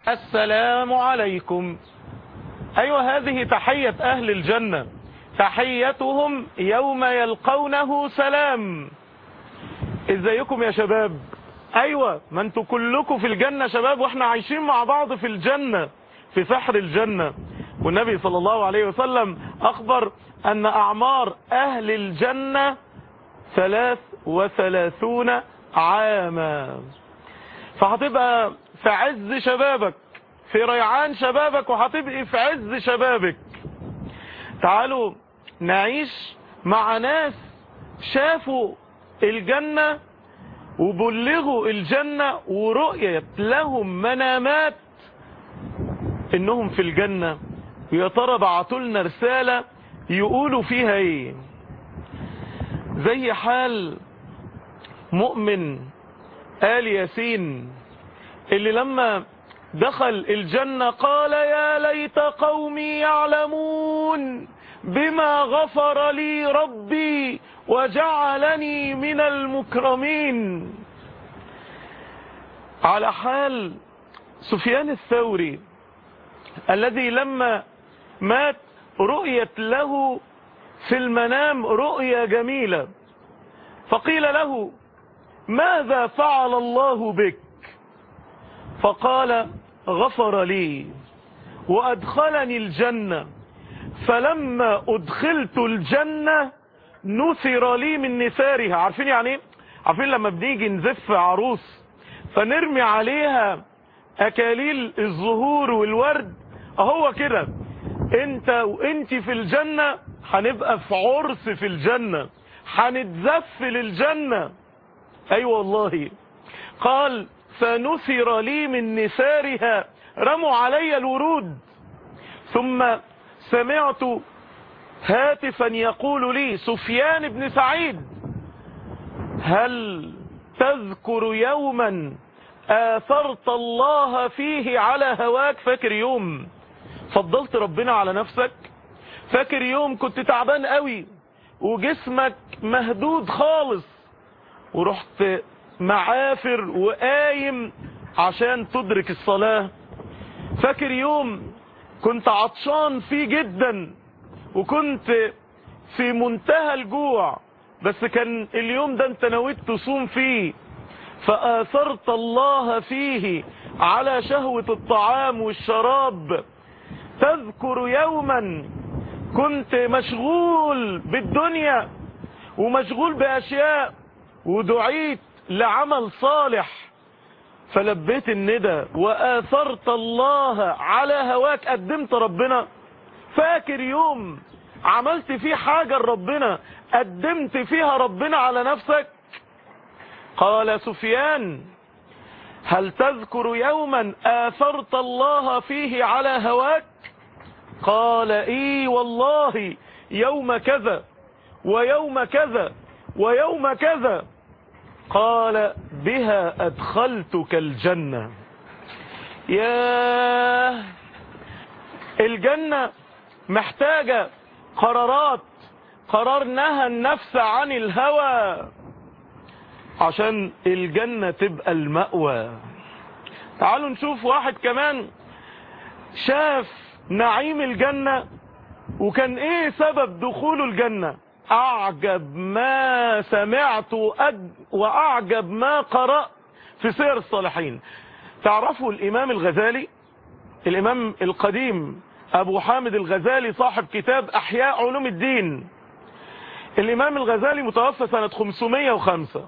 السلام عليكم أيوة هذه تحية أهل الجنة تحيتهم يوم يلقونه سلام ازيكم يا شباب ايوه ما انتوا كلكم في الجنة شباب واحنا عايشين مع بعض في الجنة في سحر الجنة والنبي صلى الله عليه وسلم اخبر ان اعمار اهل الجنة ثلاث وثلاثون عاما فهتبقى في عز شبابك في ريعان شبابك وهتبقي في عز شبابك تعالوا نعيش مع ناس شافوا الجنة وبلغوا الجنة ورؤيت لهم منامات انهم في الجنة ويا ترى بعتوا لنا رسالة يقولوا فيها ايه زي حال مؤمن آل ياسين اللي لما دخل الجنة قال يا ليت قومي يعلمون بما غفر لي ربي وجعلني من المكرمين على حال سفيان الثوري الذي لما مات رؤيت له في المنام رؤيا جميلة فقيل له ماذا فعل الله بك فقال غفر لي وأدخلني الجنة فلما أدخلت الجنة نثر لي من نثارها عارفين يعني ايه عارفين لما بنيجي نزف عروس فنرمي عليها أكاليل الزهور والورد اهو كده انت وانت في الجنة هنبقى في عرس في الجنة هنتزف للجنة اي أيوة والله قال فنثر لي من نثارها رموا علي الورود ثم سمعت هاتفا يقول لي سفيان بن سعيد هل تذكر يوما آثرت الله فيه على هواك فاكر يوم فضلت ربنا على نفسك فاكر يوم كنت تعبان قوي وجسمك مهدود خالص ورحت معافر وقايم عشان تدرك الصلاة فاكر يوم كنت عطشان فيه جدا وكنت في منتهى الجوع بس كان اليوم ده انت نويت تصوم فيه فآثرت الله فيه على شهوة الطعام والشراب تذكر يوما كنت مشغول بالدنيا ومشغول بأشياء ودعيت لعمل صالح فلبيت الندى وآثرت الله على هواك قدمت ربنا فاكر يوم عملت فيه حاجة لربنا قدمت فيها ربنا على نفسك قال سفيان هل تذكر يوما آثرت الله فيه على هواك قال اي والله يوم كذا ويوم كذا ويوم كذا قال بها أدخلتك الجنة يا الجنة محتاجة قرارات قرار نهى النفس عن الهوى عشان الجنة تبقى المأوى تعالوا نشوف واحد كمان شاف نعيم الجنة وكان ايه سبب دخوله الجنة اعجب ما سمعت واعجب ما قرأت في سير الصالحين تعرفوا الامام الغزالي الامام القديم ابو حامد الغزالي صاحب كتاب احياء علوم الدين الامام الغزالي متوفى سنة 505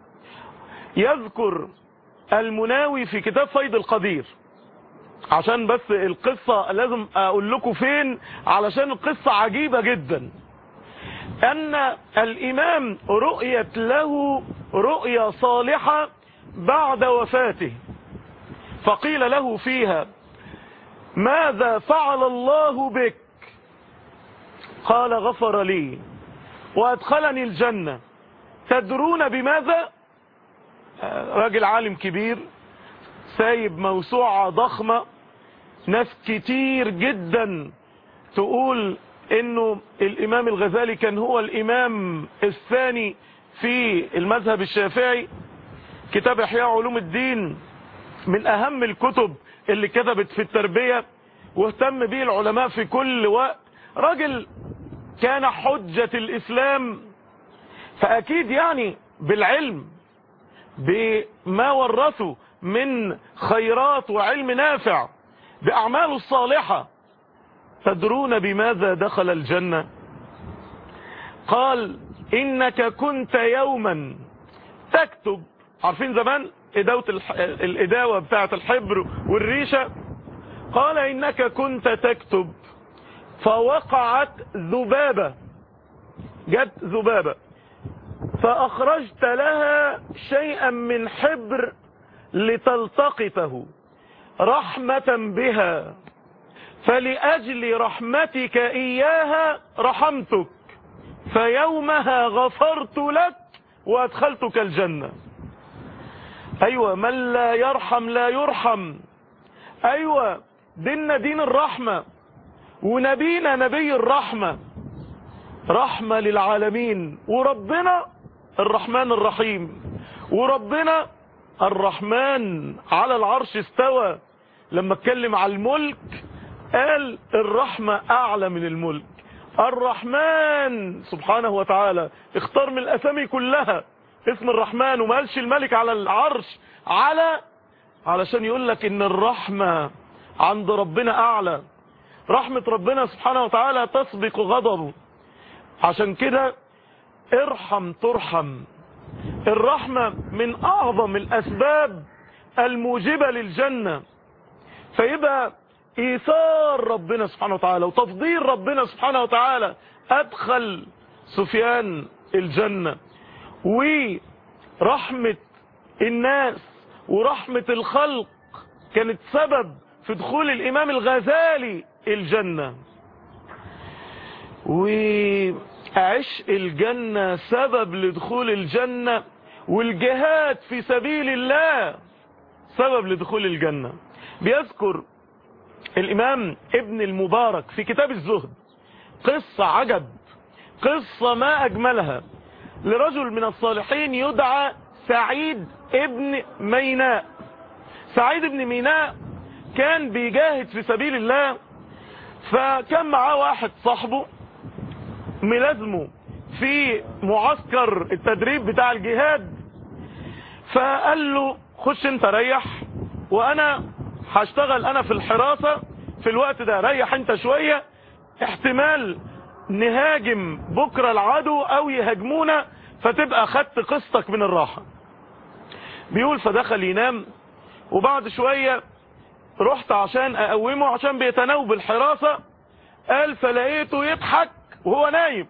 يذكر المناوي في كتاب فيض القدير عشان بس القصة لازم اقول لكم فين علشان القصة عجيبة جدا ان الامام رؤيت له رؤيا صالحة بعد وفاته فقيل له فيها ماذا فعل الله بك قال غفر لي وادخلني الجنة تدرون بماذا راجل عالم كبير سايب موسوعة ضخمة ناس كتير جدا تقول انه الامام الغزالي كان هو الامام الثاني في المذهب الشافعي كتاب احياء علوم الدين من اهم الكتب اللي كتبت في التربية واهتم به العلماء في كل وقت راجل كان حجة الإسلام فأكيد يعني بالعلم بما ورثه من خيرات وعلم نافع بأعماله الصالحة تدرون بماذا دخل الجنة قال إنك كنت يوما تكتب عارفين زمان إداوة الح... الإداوة بتاعة الحبر والريشة قال إنك كنت تكتب فوقعت ذبابة جت ذبابة فأخرجت لها شيئا من حبر لتلتقطه رحمة بها فلأجل رحمتك إياها رحمتك فيومها غفرت لك وأدخلتك الجنة أيوة من لا يرحم لا يرحم أيوة ديننا دين الرحمة ونبينا نبي الرحمة رحمة للعالمين وربنا الرحمن الرحيم وربنا الرحمن على العرش استوى لما اتكلم على الملك قال الرحمة اعلى من الملك الرحمن سبحانه وتعالى اختار من الاسامي كلها اسم الرحمن وما قالش الملك على العرش على علشان يقول لك ان الرحمة عند ربنا اعلى رحمة ربنا سبحانه وتعالى تسبق غضبه عشان كده ارحم ترحم الرحمة من اعظم الاسباب الموجبة للجنة فيبقى ايثار ربنا سبحانه وتعالى وتفضيل ربنا سبحانه وتعالى ادخل سفيان الجنة ورحمة الناس ورحمة الخلق كانت سبب في دخول الامام الغزالي الجنة وعشق الجنة سبب لدخول الجنة والجهاد في سبيل الله سبب لدخول الجنة بيذكر الامام ابن المبارك في كتاب الزهد قصة عجب قصة ما اجملها لرجل من الصالحين يدعى سعيد ابن ميناء سعيد ابن ميناء كان بيجاهد في سبيل الله فكان معاه واحد صاحبه ملازمه في معسكر التدريب بتاع الجهاد فقال له خش انت ريح وانا هشتغل انا في الحراسة في الوقت ده ريح انت شوية احتمال نهاجم بكرة العدو او يهاجمونا فتبقى خدت قسطك من الراحة بيقول فدخل ينام وبعد شوية رحت عشان اقومه عشان بيتناوب الحراسة قال فلقيته يضحك وهو نايم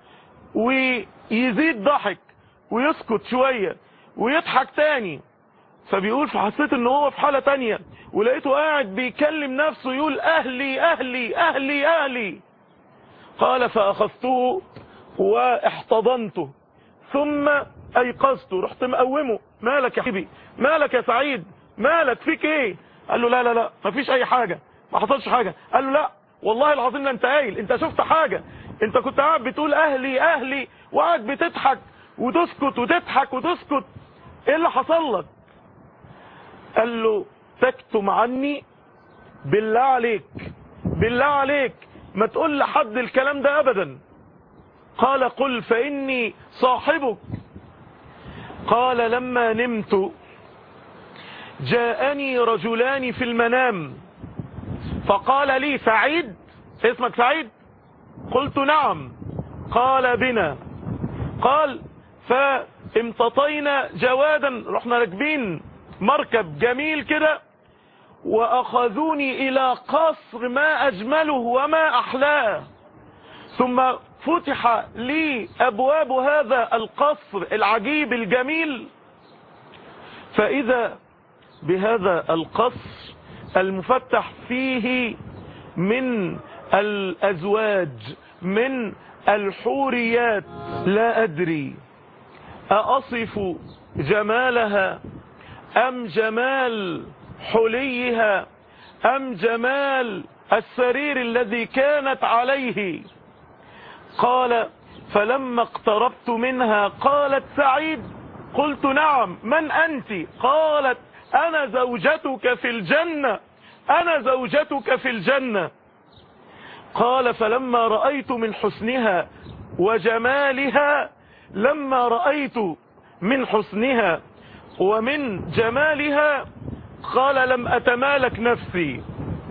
ويزيد ضحك ويسكت شوية ويضحك تاني فبيقول فحسيت ان هو في حالة تانية ولقيته قاعد بيكلم نفسه يقول اهلي اهلي اهلي اهلي قال فاخذته واحتضنته ثم ايقظته رحت مقومه مالك يا حبيبي مالك يا سعيد مالك فيك ايه قال له لا لا لا مفيش اي حاجة ما حصلش حاجة قال له لا والله العظيم انت قايل انت شفت حاجة انت كنت قاعد بتقول اهلي اهلي وقاعد بتضحك وتسكت وتضحك وتسكت ايه اللي حصل لك قال له تكتم عني بالله عليك بالله عليك ما تقول لحد الكلام ده ابدا قال قل فاني صاحبك قال لما نمت جاءني رجلان في المنام فقال لي سعيد اسمك سعيد قلت نعم قال بنا قال فامتطينا جوادا رحنا راكبين مركب جميل كده واخذوني الى قصر ما اجمله وما احلاه ثم فتح لي ابواب هذا القصر العجيب الجميل فاذا بهذا القصر المفتح فيه من الازواج من الحوريات لا ادري ااصف جمالها ام جمال حليها ام جمال السرير الذي كانت عليه قال فلما اقتربت منها قالت سعيد قلت نعم من انت قالت انا زوجتك في الجنة أنا زوجتك في الجنة قال فلما رأيت من حسنها وجمالها لما رأيت من حسنها ومن جمالها قال لم أتمالك نفسي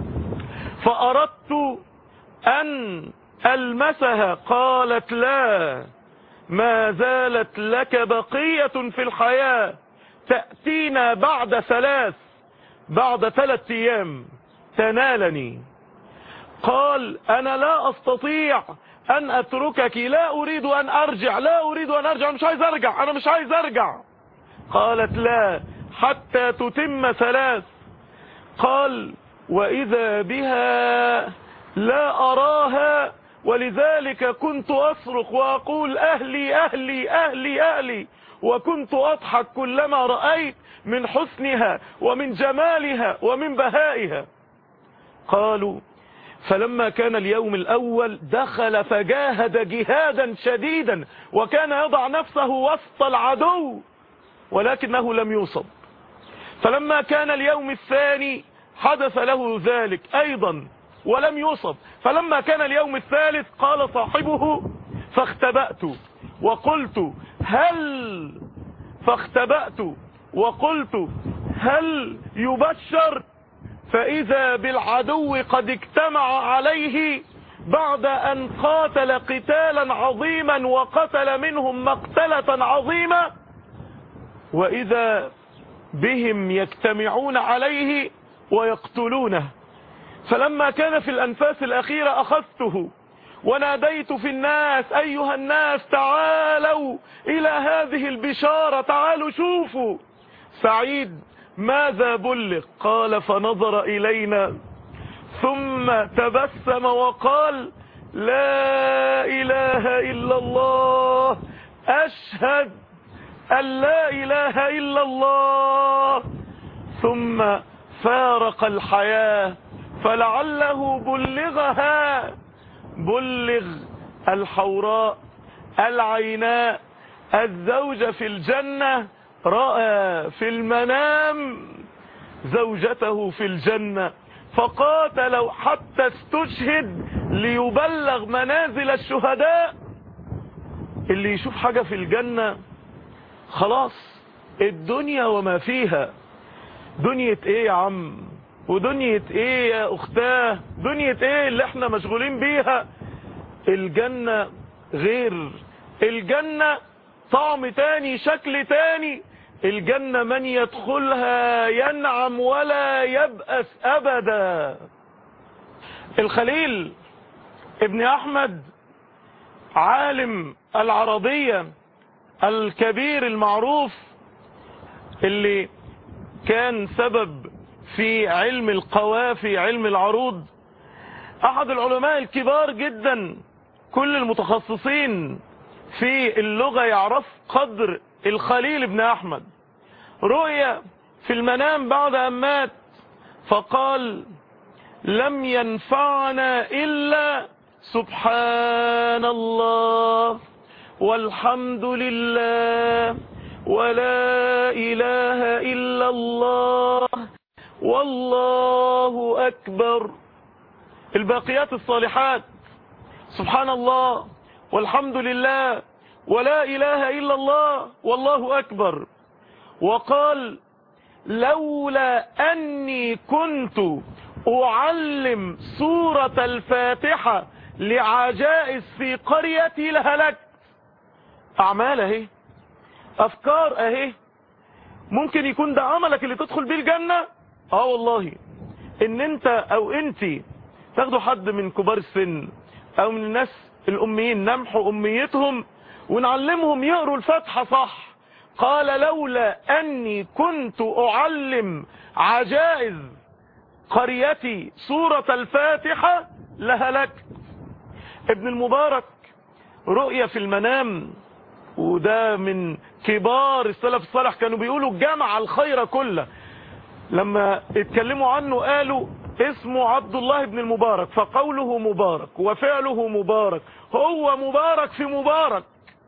فأردت أن ألمسها قالت لا ما زالت لك بقية في الحياة تأتينا بعد ثلاث بعد ثلاث أيام تنالني قال أنا لا أستطيع أن أتركك لا أريد أن أرجع لا أريد أن أرجع مش عايز أرجع أنا مش عايز أرجع قالت لا حتى تتم ثلاث قال وإذا بها لا أراها ولذلك كنت أصرخ وأقول أهلي أهلي أهلي أهلي وكنت أضحك كلما رأيت من حسنها ومن جمالها ومن بهائها قالوا فلما كان اليوم الأول دخل فجاهد جهادا شديدا وكان يضع نفسه وسط العدو ولكنه لم يوصب فلما كان اليوم الثاني حدث له ذلك أيضا ولم يصب فلما كان اليوم الثالث قال صاحبه فاختبأت وقلت هل فاختبأت وقلت هل يبشر فإذا بالعدو قد اجتمع عليه بعد أن قاتل قتالا عظيما وقتل منهم مقتلة عظيمة وإذا بهم يجتمعون عليه ويقتلونه فلما كان في الأنفاس الأخيرة أخذته وناديت في الناس أيها الناس تعالوا إلى هذه البشارة تعالوا شوفوا سعيد ماذا بلغ قال فنظر إلينا ثم تبسم وقال لا إله إلا الله أشهد أن لا إله إلا الله ثم فارق الحياة فلعله بلغها بلغ الحوراء العيناء الزوجة في الجنة رأى في المنام زوجته في الجنة فقاتل حتى استشهد ليبلغ منازل الشهداء اللي يشوف حاجة في الجنة خلاص الدنيا وما فيها دنيا ايه يا عم ودنيا ايه يا اختاه دنيا ايه اللي احنا مشغولين بيها الجنة غير الجنة طعم تاني شكل تاني الجنة من يدخلها ينعم ولا يبأس أبدا الخليل ابن أحمد عالم العربية الكبير المعروف اللي كان سبب في علم القوافي علم العروض أحد العلماء الكبار جدا كل المتخصصين في اللغة يعرف قدر الخليل بن أحمد رؤيا في المنام بعد أن مات فقال لم ينفعنا إلا سبحان الله والحمد لله ولا إله إلا الله والله أكبر الباقيات الصالحات سبحان الله والحمد لله ولا إله إلا الله والله أكبر وقال لولا أني كنت أعلم سورة الفاتحة لعجائز في قريتي لهلكت أعمال اهي أفكار اهي ممكن يكون ده عملك اللي تدخل بيه الجنة اه والله ان انت او انت تاخدوا حد من كبار السن او من الناس الاميين نمحوا اميتهم ونعلمهم يقروا الفاتحة صح قال لولا اني كنت اعلم عجائز قريتي سورة الفاتحة لهلكت ابن المبارك رؤية في المنام وده من كبار السلف الصالح كانوا بيقولوا جمع الخير كله لما اتكلموا عنه قالوا اسمه عبد الله بن المبارك فقوله مبارك وفعله مبارك هو مبارك في مبارك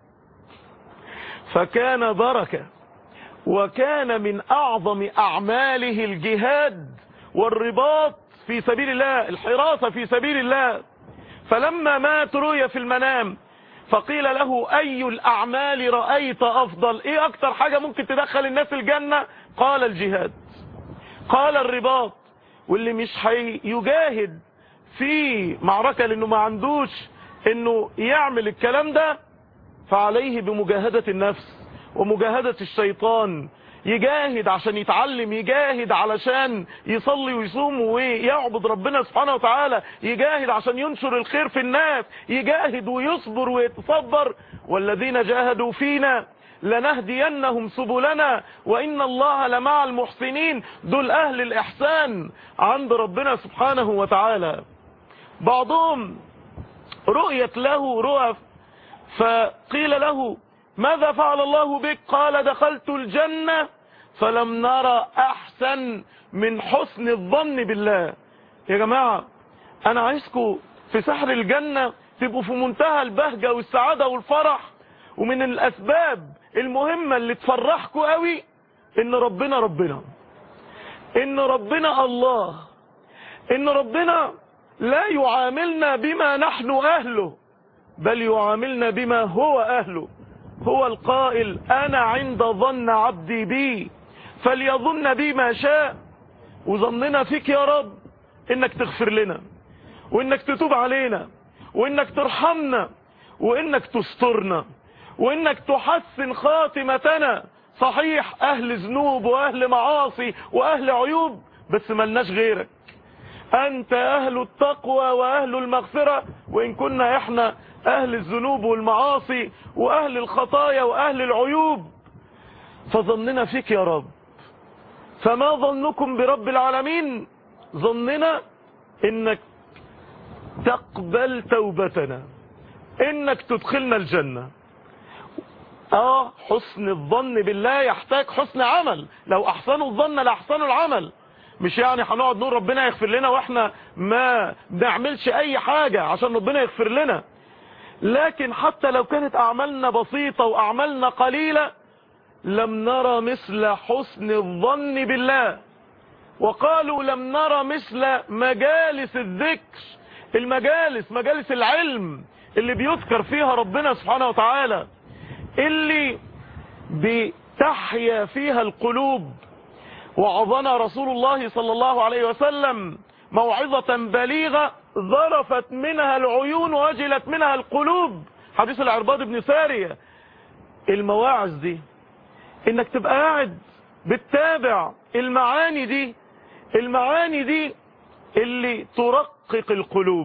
فكان بركة وكان من أعظم أعماله الجهاد والرباط في سبيل الله الحراسة في سبيل الله فلما مات رؤيا في المنام فقيل له أي الأعمال رأيت أفضل إيه أكتر حاجة ممكن تدخل الناس الجنة قال الجهاد قال الرباط واللي مش هيجاهد في معركة لأنه ما عندوش أنه يعمل الكلام ده فعليه بمجاهدة النفس ومجاهدة الشيطان يجاهد عشان يتعلم يجاهد علشان يصلي ويصوم ويعبد ربنا سبحانه وتعالى يجاهد عشان ينشر الخير في الناس يجاهد ويصبر ويتصبر والذين جاهدوا فينا لنهدينهم سبلنا وإن الله لمع المحسنين دول أهل الإحسان عند ربنا سبحانه وتعالى بعضهم رؤيت له رؤى فقيل له ماذا فعل الله بك قال دخلت الجنة فلم نرى أحسن من حسن الظن بالله يا جماعة أنا عايزكم في سحر الجنة تبقوا في منتهى البهجة والسعادة والفرح ومن الأسباب المهمة اللي تفرحكم قوي إن ربنا ربنا إن ربنا الله إن ربنا لا يعاملنا بما نحن أهله بل يعاملنا بما هو أهله هو القائل أنا عند ظن عبدي بي فليظن بي ما شاء وظننا فيك يا رب إنك تغفر لنا وإنك تتوب علينا وإنك ترحمنا وإنك تسترنا وإنك تحسن خاتمتنا صحيح أهل ذنوب وأهل معاصي وأهل عيوب بس ملناش غيرك أنت أهل التقوى وأهل المغفرة وإن كنا إحنا أهل الذنوب والمعاصي وأهل الخطايا وأهل العيوب فظننا فيك يا رب فما ظنكم برب العالمين ظننا إنك تقبل توبتنا إنك تدخلنا الجنة آه حسن الظن بالله يحتاج حسن عمل لو أحسنوا الظن لأحسنوا العمل مش يعني هنقعد نقول ربنا يغفر لنا واحنا ما بنعملش اي حاجة عشان ربنا يغفر لنا لكن حتى لو كانت اعمالنا بسيطة واعمالنا قليلة لم نرى مثل حسن الظن بالله وقالوا لم نرى مثل مجالس الذكر المجالس مجالس العلم اللي بيذكر فيها ربنا سبحانه وتعالى اللي بتحيا فيها القلوب وعظنا رسول الله صلى الله عليه وسلم موعظة بليغة ظرفت منها العيون وجلت منها القلوب حديث العرباض بن سارية المواعظ دي انك تبقى قاعد بتتابع المعاني دي المعاني دي اللي ترقق القلوب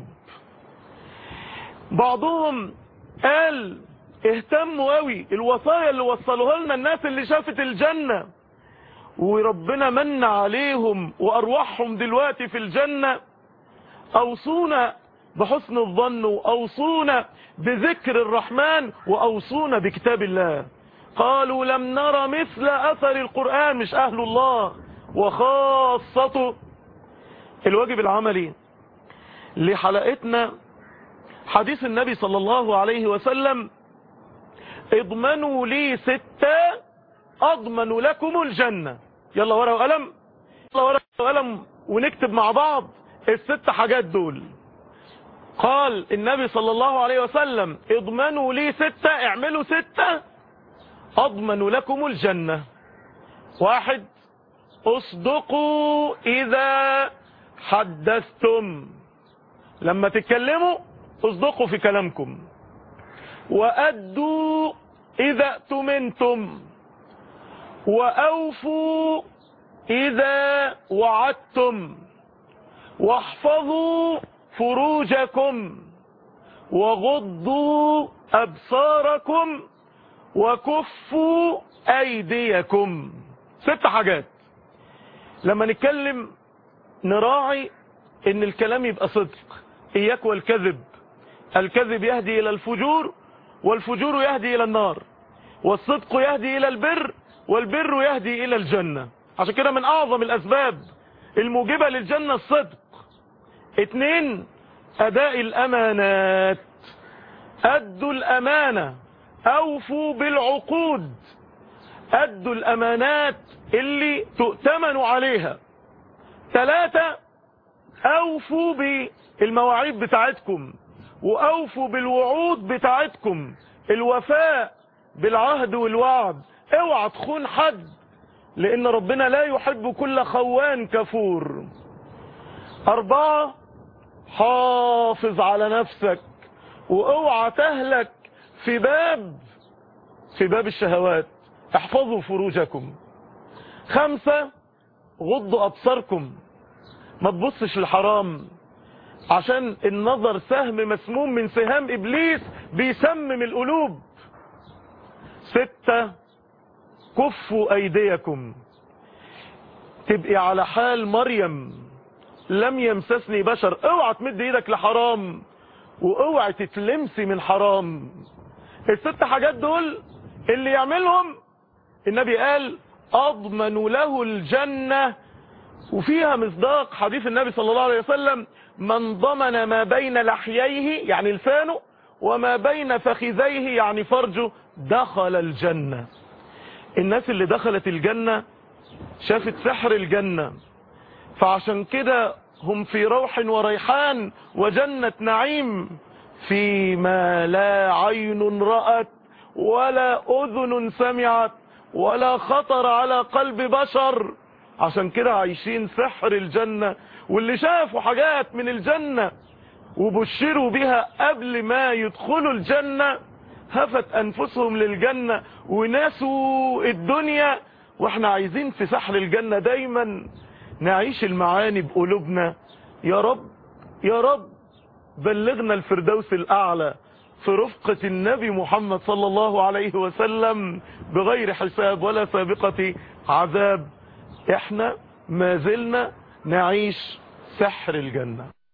بعضهم قال اهتموا قوي الوصايا اللي وصلوها لنا الناس اللي شافت الجنة وربنا من عليهم وأرواحهم دلوقتي في الجنة أوصونا بحسن الظن وأوصونا بذكر الرحمن وأوصونا بكتاب الله قالوا لم نرى مثل أثر القرآن مش أهل الله وخاصته الواجب العملي لحلقتنا حديث النبي صلى الله عليه وسلم اضمنوا لي ستة اضمن لكم الجنة يلا ورقة وقلم يلا ورقة وقلم ونكتب مع بعض الست حاجات دول قال النبي صلى الله عليه وسلم اضمنوا لي ستة اعملوا ستة اضمن لكم الجنة واحد اصدقوا اذا حدثتم لما تتكلموا اصدقوا في كلامكم وأدوا إذا اؤتمنتم وأوفوا إذا وعدتم واحفظوا فروجكم وغضوا أبصاركم وكفوا أيديكم ست حاجات لما نتكلم نراعي ان الكلام يبقى صدق اياك والكذب الكذب يهدي الى الفجور والفجور يهدي الى النار والصدق يهدي الى البر والبر يهدي الى الجنة عشان كده من اعظم الاسباب الموجبة للجنة الصدق اتنين اداء الامانات ادوا الامانة اوفوا بالعقود ادوا الامانات اللي تؤتمنوا عليها ثلاثة اوفوا بالمواعيد بتاعتكم واوفوا بالوعود بتاعتكم الوفاء بالعهد والوعد اوعى تخون حد لان ربنا لا يحب كل خوان كفور اربعة حافظ على نفسك واوعى تهلك في باب في باب الشهوات احفظوا فروجكم خمسة غضوا ابصاركم ما تبصش الحرام عشان النظر سهم مسموم من سهام ابليس بيسمم القلوب ستة كفوا ايديكم تبقي على حال مريم لم يمسسني بشر اوعى تمد ايدك لحرام واوعى تتلمسي من حرام الست حاجات دول اللي يعملهم النبي قال اضمن له الجنة وفيها مصداق حديث النبي صلى الله عليه وسلم من ضمن ما بين لحييه يعني لسانه وما بين فخذيه يعني فرجه دخل الجنة الناس اللي دخلت الجنة شافت سحر الجنة فعشان كده هم في روح وريحان وجنة نعيم فيما لا عين رأت ولا أذن سمعت ولا خطر على قلب بشر عشان كده عايشين سحر الجنة واللي شافوا حاجات من الجنة وبشروا بها قبل ما يدخلوا الجنة هفت أنفسهم للجنة وناسوا الدنيا واحنا عايزين في سحر الجنة دايما نعيش المعاني بقلوبنا يا رب يا رب بلغنا الفردوس الأعلى في رفقة النبي محمد صلى الله عليه وسلم بغير حساب ولا سابقة عذاب احنا ما زلنا نعيش سحر الجنة